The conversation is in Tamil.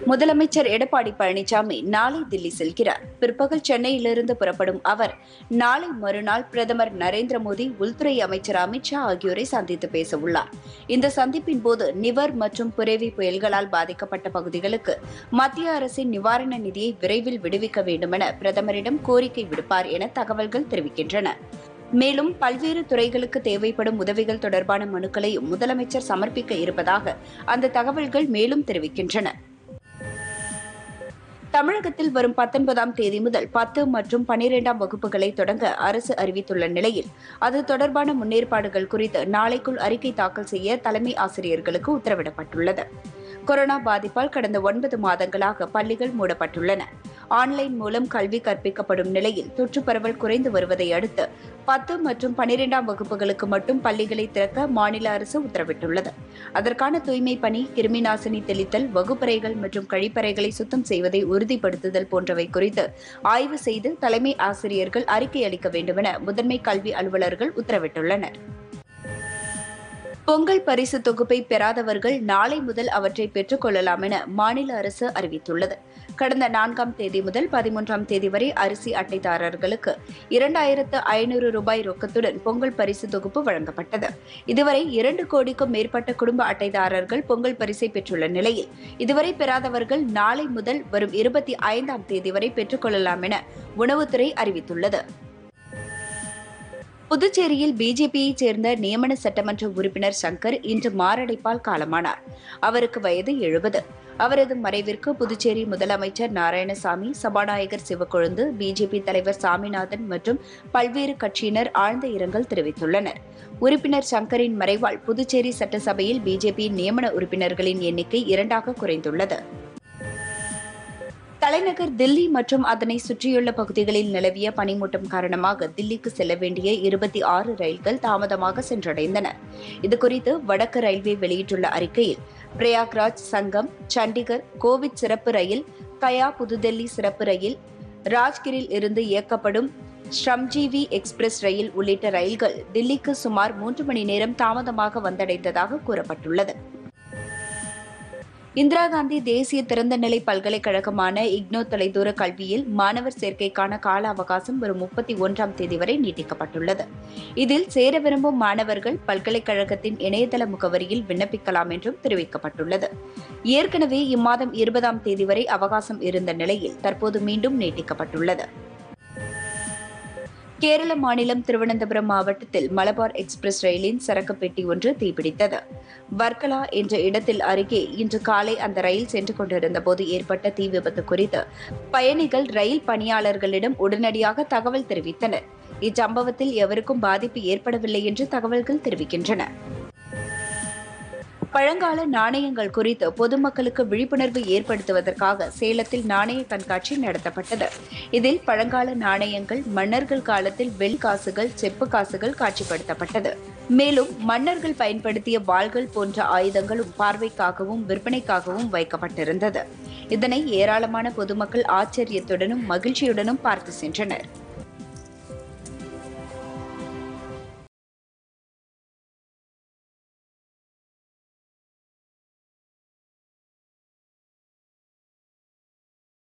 முதலமைச்சர் எடப்பாடி பழனிசாமி நாளை தில்லி செல்கிறார் பிற்பகல் சென்னையிலிருந்து புறப்படும் அவர் நாளை மறுநாள் பிரதமர் நரேந்திர மோடி உள்துறை அமைச்சர் அமித்ஷா ஆகியோரை சந்தித்து பேச உள்ளார் இந்த சந்திப்பின் போது நிவர் மற்றும் புரேவி புயல்களால் பாதிக்கப்பட்ட பகுதிகளுக்கு மத்திய அரசின் நிவாரண நிதியை விரைவில் விடுவிக்க வேண்டுமென பிரதமரிடம் கோரிக்கை விடுப்பார் என தகவல்கள் தெரிவிக்கின்றன மேலும் பல்வேறு துறைகளுக்கு தேவைப்படும் உதவிகள் தொடர்பான மனுக்களையும் முதலமைச்சர் சமர்ப்பிக்க இருப்பதாக அந்த தகவல்கள் மேலும் தெரிவிக்கின்றன தமிழகத்தில் வரும் பத்தொன்பதாம் தேதி முதல் பத்து மற்றும் பனிரெண்டாம் வகுப்புகளை தொடங்க அரசு அறிவித்துள்ள நிலையில் அது தொடர்பான முன்னேற்பாடுகள் குறித்து நாளைக்குள் அறிக்கை தாக்கல் செய்ய தலைமை ஆசிரியர்களுக்கு உத்தரவிடப்பட்டுள்ளது கொரோனா பாதிப்பால் கடந்த ஒன்பது மாதங்களாக பள்ளிகள் மூடப்பட்டுள்ளன ஆன்லைன் மூலம் கல்வி கற்பிக்கப்படும் நிலையில் தொற்று பரவல் குறைந்து வருவதை அடுத்து பத்து மற்றும் பனிரெண்டாம் வகுப்புகளுக்கு மட்டும் பள்ளிகளை திறக்க மாநில அரசு உத்தரவிட்டுள்ளது அதற்கான தூய்மை பணி கிருமி நாசினி தெளித்தல் வகுப்பறைகள் மற்றும் கழிப்பறைகளை சுத்தம் செய்வதை உறுதிப்படுத்துதல் போன்றவை குறித்து ஆய்வு செய்து தலைமை ஆசிரியர்கள் அறிக்கை அளிக்க வேண்டுமென முதன்மை கல்வி அலுவலர்கள் உத்தரவிட்டுள்ளனர் பொங்கல் பரிசு தொகுப்பை பெறாதவர்கள் நாளை முதல் அவற்றை பெற்றுக் கொள்ளலாம் என மாநில அரசு அறிவித்துள்ளது கடந்த நான்காம் தேதி முதல் பதிமூன்றாம் தேதி வரை அரிசி அட்டைதாரர்களுக்கு இரண்டாயிரத்து ஐநூறு ரூபாய் ரொக்கத்துடன் பொங்கல் பரிசு தொகுப்பு வழங்கப்பட்டது இதுவரை இரண்டு கோடிக்கும் மேற்பட்ட குடும்ப அட்டைதாரர்கள் பொங்கல் பரிசை பெற்றுள்ள நிலையில் இதுவரை பெறாதவர்கள் நாளை முதல் வரும் இருபத்தி ஐந்தாம் தேதி வரை பெற்றுக் கொள்ளலாம் என உணவுத்துறை அறிவித்துள்ளது புதுச்சேரியில் பிஜேபியைச் சேர்ந்த நியமன சட்டமன்ற உறுப்பினர் சங்கர் இன்று மாரடைப்பால் காலமானார் அவருக்கு வயது எழுபது அவரது மறைவிற்கு புதுச்சேரி முதலமைச்சர் நாராயணசாமி சபாநாயகர் சிவக்கொழுந்து பிஜேபி தலைவர் சாமிநாதன் மற்றும் பல்வேறு கட்சியினர் ஆழ்ந்த இரங்கல் தெரிவித்துள்ளனர் உறுப்பினர் சங்கரின் மறைவால் புதுச்சேரி சட்டசபையில் பிஜேபியின் நியமன உறுப்பினர்களின் எண்ணிக்கை இரண்டாக குறைந்துள்ளது தலைநகர் தில்லி மற்றும் அதனை சுற்றியுள்ள பகுதிகளில் நிலவிய பனிமூட்டம் காரணமாக தில்லிக்கு செல்ல வேண்டிய இருபத்தி ஆறு ரயில்கள் தாமதமாக சென்றடைந்தன இதுகுறித்து வடக்கு ரயில்வே வெளியிட்டுள்ள அறிக்கையில் பிரயாக்ராஜ் சங்கம் சண்டிகர் கோவிட் சிறப்பு ரயில் கயா புதுடெல்லி சிறப்பு ரயில் ராஜ்கிரில் இருந்து இயக்கப்படும் ஸ்ரம்ஜீவி எக்ஸ்பிரஸ் ரயில் உள்ளிட்ட ரயில்கள் தில்லிக்கு சுமார் மூன்று மணி நேரம் தாமதமாக வந்தடைந்ததாக கூறப்பட்டுள்ளது இந்திரா காந்தி தேசிய திறந்தநிலை பல்கலைக்கழகமான இக்னோ தொலைதூர கல்வியில் மாணவர் சேர்க்கைக்கான கால அவகாசம் வரும் முப்பத்தி ஒன்றாம் தேதி வரை நீட்டிக்கப்பட்டுள்ளது இதில் சேர விரும்பும் மாணவர்கள் பல்கலைக்கழகத்தின் இணையதள முகவரியில் விண்ணப்பிக்கலாம் என்றும் தெரிவிக்கப்பட்டுள்ளது ஏற்கனவே இம்மாதம் இருபதாம் தேதி வரை அவகாசம் இருந்த நிலையில் தற்போது மீண்டும் நீட்டிக்கப்பட்டுள்ளது கேரள மாநிலம் திருவனந்தபுரம் மாவட்டத்தில் மலபார் எக்ஸ்பிரஸ் ரயிலின் சரக்கு பெட்டி ஒன்று தீப்பிடித்தது வர்க்கலா என்ற இடத்தில் அருகே இன்று காலை அந்த ரயில் சென்று கொண்டிருந்த போது ஏற்பட்ட தீ விபத்து குறித்து பயணிகள் ரயில் பணியாளர்களிடம் உடனடியாக தகவல் தெரிவித்தனர் இச்சம்பவத்தில் எவருக்கும் பாதிப்பு ஏற்படவில்லை என்று தகவல்கள் தெரிவிக்கின்றன பழங்கால நாணயங்கள் குறித்து பொதுமக்களுக்கு விழிப்புணர்வு ஏற்படுத்துவதற்காக சேலத்தில் நாணய கண்காட்சி நடத்தப்பட்டது இதில் பழங்கால நாணயங்கள் மன்னர்கள் காலத்தில் வெள் காசுகள் செப்பு காசுகள் காட்சிப்படுத்தப்பட்டது மேலும் மன்னர்கள் பயன்படுத்திய வாள்கள் போன்ற ஆயுதங்களும் பார்வைக்காகவும் விற்பனைக்காகவும் வைக்கப்பட்டிருந்தது இதனை ஏராளமான பொதுமக்கள் ஆச்சரியத்துடனும் மகிழ்ச்சியுடனும் பார்த்து சென்றனர்